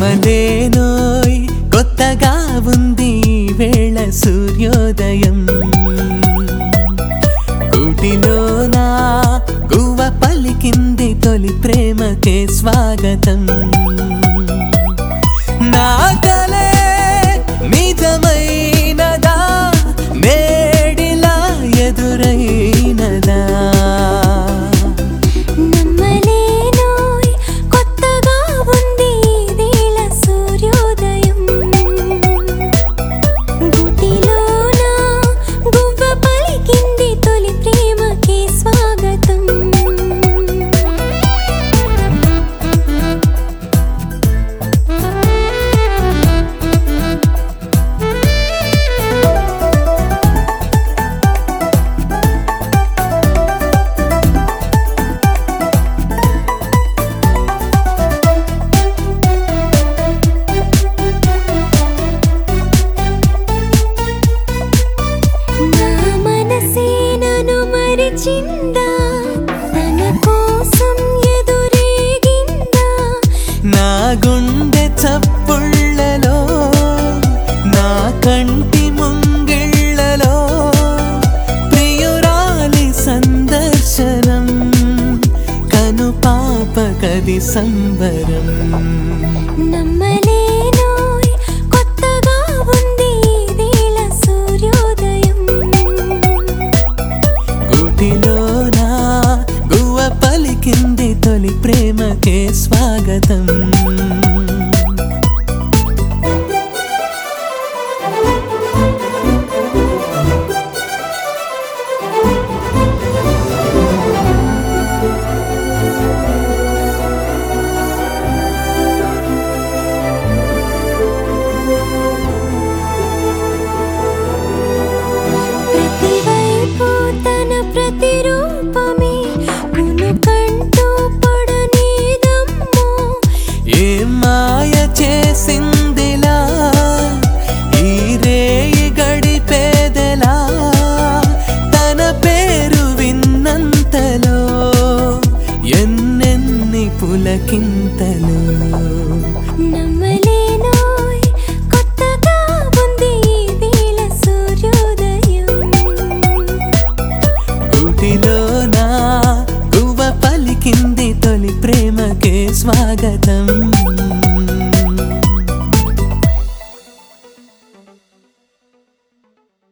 నమ్మలేనోయ్ కొత్తగా ఉంది ఈ వేళ సూర్యోదయం గుడిలోనా గువ్వ పలికింది తొలి ప్రేమకే స్వాగతం నా కలే నిజమైనదా నేడిలా ఎదురైనదా నమ్మలేనోయ్ కొత్తగా ఉంది వేళ సూర్యోదయం గుటిలోన గువ్వ పలికింది తొలి ప్రేమకి స్వాగతం నా మనసే నన్ను మరిచిందా తన కోసం ఎదురేగిందా నా గుండె చప్పుళ్ళలో నా కంటి ముంగిళ్ళలో ప్రియురాలి సందర్శనం కను పాప కది సంబరం నమ్మలేనోయ్ కొత్తగా ఉంది వేళ సూర్యోదయం గుటిలోనా గువ్వ పలికింది తొలి ప్రేమకే స్వాగతం ప్రతివైపు తన ప్రతిరూపమే కునుకంటూ పడనీదమ్మో ఏ మాయ చేసిందిలా ఈ రేయి గడిపేదెలా తన పేరు విన్నంతలో ఎన్నెన్ని పులకింతలు నమ్మలేనోయ్ కొత్తగా ఉంది వేళ సూర్యోదయం గుడిలోనా గువ్వ పలికింది తొలి ప్రేమకే స్వాగతం